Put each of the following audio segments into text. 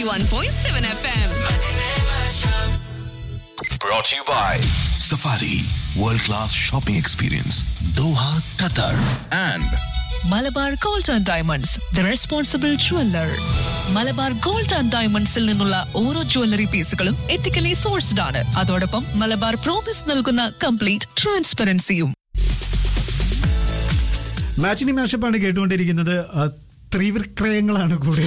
91.7 FM. Brought to you by Safari World Class Shopping Experience Doha, Qatar and Malabar gold and diamonds the responsible jeweller Malabar gold and ഡയമണ്ട്സിൽ നിന്നുള്ള ഓരോ jewellery പീസുകളും ethically sourced ആണ് അതോടൊപ്പം Malabar promise നൽകുന്ന complete ട്രാൻസ്പെറൻസിയും മാച്ചിനി മാഷപ്പാണ് കേട്ടുകൊണ്ടിരിക്കുന്നത് ആ, ത്രിവിക്രയങ്ങളാണ് കൂടെ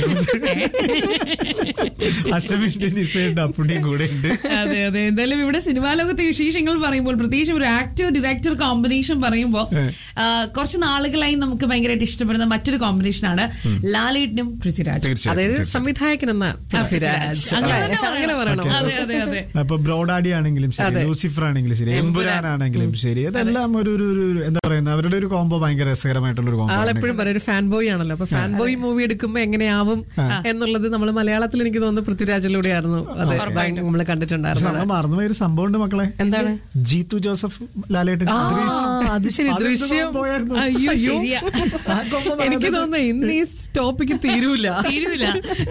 അഷ്ടമിന്റെ നിസയുണ്ട് അപ്പുണ്ടിയും കൂടെ ഉണ്ട് അതെ അതെ എന്തായാലും ഇവിടെ സിനിമാ ലോകത്തെ വിശേഷങ്ങൾ പറയുമ്പോൾ പ്രത്യേകിച്ച് ഒരു ആക്ടർ ഡയറക്ടർ കോമ്പിനേഷൻ പറയുമ്പോൾ ആ, കുറച്ച് നാളുകളായി നമുക്ക് ഭയങ്കരമായിട്ട് ഇഷ്ടപ്പെടുന്ന മറ്റൊരു കോമ്പിനേഷനാണ് ലാലേട്ടനും പൃഥ്വിരാജ് തീർച്ചയായും അതായത് തീർച്ചയായും. സംവിധായകൻ എന്ന പൃഥ്വിരാജ് അങ്ങനെ അല്ലേ? തന്നെ അങ്ങനെ പറയണം അതെ അതെ അതെ അപ്പൊ ബ്രോഡാഡി ആണെങ്കിലും ശരി അതെ. ലൂസിഫർ ആണെങ്കിലും ശരി എമ്പുരാൻ ആണെങ്കിലും ശരി അതെല്ലാം ഒരു ഒരു ഒരു- ഒരു എന്താ പറയുന്നത് അവരുടെ ഒരു കോംബോ ഭയങ്കര രസകരമായിട്ടുള്ള ഒരു കോംബോ ആളെപ്പോഴും പറയും ഒരു ഫാൻ ബോയ് ആണല്ലോ അപ്പൊ ഫാൻ ബോയ് മൂവി എടുക്കുമ്പോ എങ്ങനെയാവും എന്നുള്ളത് നമ്മൾ മലയാളത്തിൽ എനിക്ക് തോന്നുന്നു പൃഥ്വിരാജിലൂടെയായിരുന്നു അത് നമ്മൾ കണ്ടിട്ടുണ്ടായിരുന്നത് നമ്മൾ മറന്നുപോയ ഒരു സംഭവം ഉണ്ട് മക്കളെ എന്താണ്? ജീത്തു ജോസഫ് ലാലേട്ടൻ ആ, അത് ശരി അതെന്ത് ദൃശ്യം സംഭവമായിരുന്നു? അയ്യോ ശരിയാ. ആ combo എനിക്ക് പറയാതെ- തോന്നുന്നു ഇന്ന് ഈ ടോപ്പിക്ക് തീരൂല തീരുവില്ല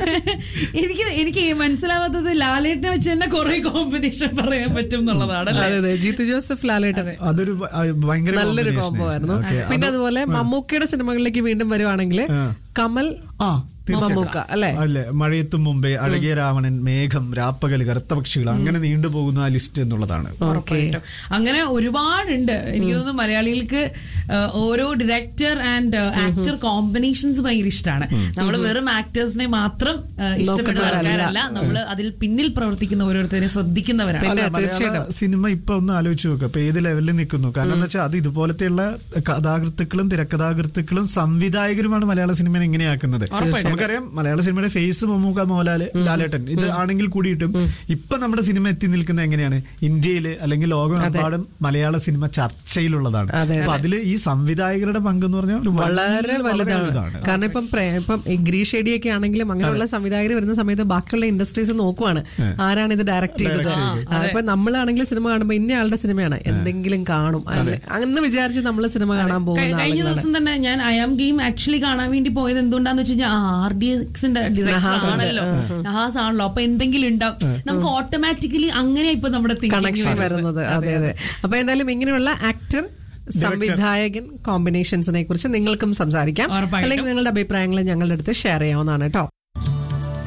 എനിക്ക് എനിക്ക് മനസ്സിലാവാത്തത് ലാലേട്ടനെ വെച്ച് തന്നെ കുറെ കോമ്പിനേഷൻ പറയാൻ പറ്റും എന്നുള്ളതാണ് അതെ അല്ലേ അതെ ജീത്തു ജോസഫ് ലാലേട്ടൻ അതൊരു വ- ആ, ഭയങ്കര നല്ലൊരു combination കോംബോ ആയിരുന്നു Okay, പിന്നെ അത് അതുപോലെ മമ്മൂക്കയുടെ സിനിമകളിലേക്ക് വീണ്ടും വരുവാണെങ്കിൽ ആ. കമൽ ആ തീർച്ചയായിട്ടും. മമ്മൂക്ക അല്ലെ അല്ലേ മഴയത്തും മുമ്പേ അഴകിയ രാവണൻ മേഘം രാപ്പകൽ കറുത്ത പക്ഷികൾ അങ്ങനെ നീണ്ടുപോകുന്ന ആ ലിസ്റ്റ് എന്നുള്ളതാണ് ഉറപ്പായിട്ടും അങ്ങനെ ഒരുപാടുണ്ട് എനിക്ക് തോന്നുന്നു മലയാളികൾക്ക് ആ, ഓരോ ഡയറക്ടർ ആൻഡ് ആക്ടർ കോമ്പിനേഷൻസ് ഭയങ്കര ഇഷ്ടമാണ് നമ്മൾ വെറും ആക്ടേഴ്സിനെ മാത്രം ആ, ഇഷ്ടപ്പെടുന്ന നോക്കുന്നവരല്ല. ആൾക്കാരല്ല നമ്മൾ അതിൽ പിന്നിൽ പ്രവർത്തിക്കുന്ന ഓരോരുത്തരെ ശ്രദ്ധിക്കുന്നവരാണ് അല്ല, മലയാള തീർച്ചയായിട്ടും. സിനിമ ഇപ്പൊ ഒന്ന് ആലോചിച്ച് നോക്കുക അപ്പൊ ഏത് ലെവലിൽ നിൽക്കുന്നു കാരണം എന്താ വെച്ചാൽ അത് ഇതുപോലത്തെയുള്ള കഥാകൃത്തുക്കളും തിരക്കഥാകൃത്തുക്കളും സംവിധായകരുമാണ് മലയാള സിനിമയെ എങ്ങനെയാക്കുന്നത് നമുക്കറിയാം മലയാള സിനിമയുടെ ഫേസ് മമ്മൂക്ക മോഹൻലാല് ലാലേട്ടൻ ഇത് ആണെങ്കിൽ കൂടിയിട്ടും ഇപ്പൊ നമ്മുടെ സിനിമ എത്തി നിൽക്കുന്നത് എങ്ങനെയാണ് ഇന്ത്യയില് അല്ലെങ്കിൽ ലോകമെമ്പാടും മലയാള സിനിമ ചർച്ചയിലുള്ളതാണ് അതെ, അപ്പൊ അതില് ഈ സംവിധായകരുടെ പങ്ക് എന്ന് പറഞ്ഞാൽ ഒരു വളരെ വലുതാണ് വലുതാണ് കാരണം ഇപ്പം പ്രേ- ഇപ്പം ഈ ഗ്രീഷ് ഷെഡിയൊക്കെ ആണെങ്കിലും അങ്ങനെയുള്ള സംവിധായകർ വരുന്ന സമയത്ത് ബാക്കിയുള്ള ഇൻഡസ്ട്രീസ് നോക്കുവാണ് ആരാണ് ഇത് ഡയറക്ട് ചെയ്തത് ആ, ഇപ്പൊ നമ്മളാണെങ്കിൽ സിനിമ കാണുമ്പോൾ ഇന്ന ആളുടെ സിനിമയാണ് എന്തെങ്കിലും കാണും അല്ലെ അന്ന് വിചാരിച്ച് നമ്മൾ സിനിമ കാണാൻ കഴി- പോകുന്ന കഴിഞ്ഞ ആളുകളാണ് ദിവസം തന്നെ ഞാൻ ഐ ആം ഗെയിം ആക്ച്വലി കാണാൻ വേണ്ടി പോയത് എന്തുകൊണ്ടാന്ന് വെച്ച് കഴിഞ്ഞാൽ ആർ ഡി എക്സിന്റെ ഡയറക്ടർ ആണല്ലോ നഹാസ് ആണല്ലോ അപ്പൊ എന്തെങ്കിലും ഉണ്ടാവും നമുക്ക് ഓട്ടോമാറ്റിക്കലി അങ്ങനെ ഇപ്പൊ നമ്മുടെ thinking കണക്ഷൻ വരുന്നത്. വരുന്നത് അതെ അതെ അപ്പൊ എന്തായാലും ഇങ്ങനെയുള്ള ആക്ടർ സംവിധായകൻ കോമ്പിനേഷൻസിനെ കുറിച്ച് നിങ്ങൾക്കും സംസാരിക്കാം ഉറപ്പായിട്ടും. അല്ലെങ്കിൽ നിങ്ങളുടെ അഭിപ്രായങ്ങൾ ഞങ്ങളുടെ അടുത്ത് ഷെയർ ചെയ്യാവുന്നതാണ് കേട്ടോ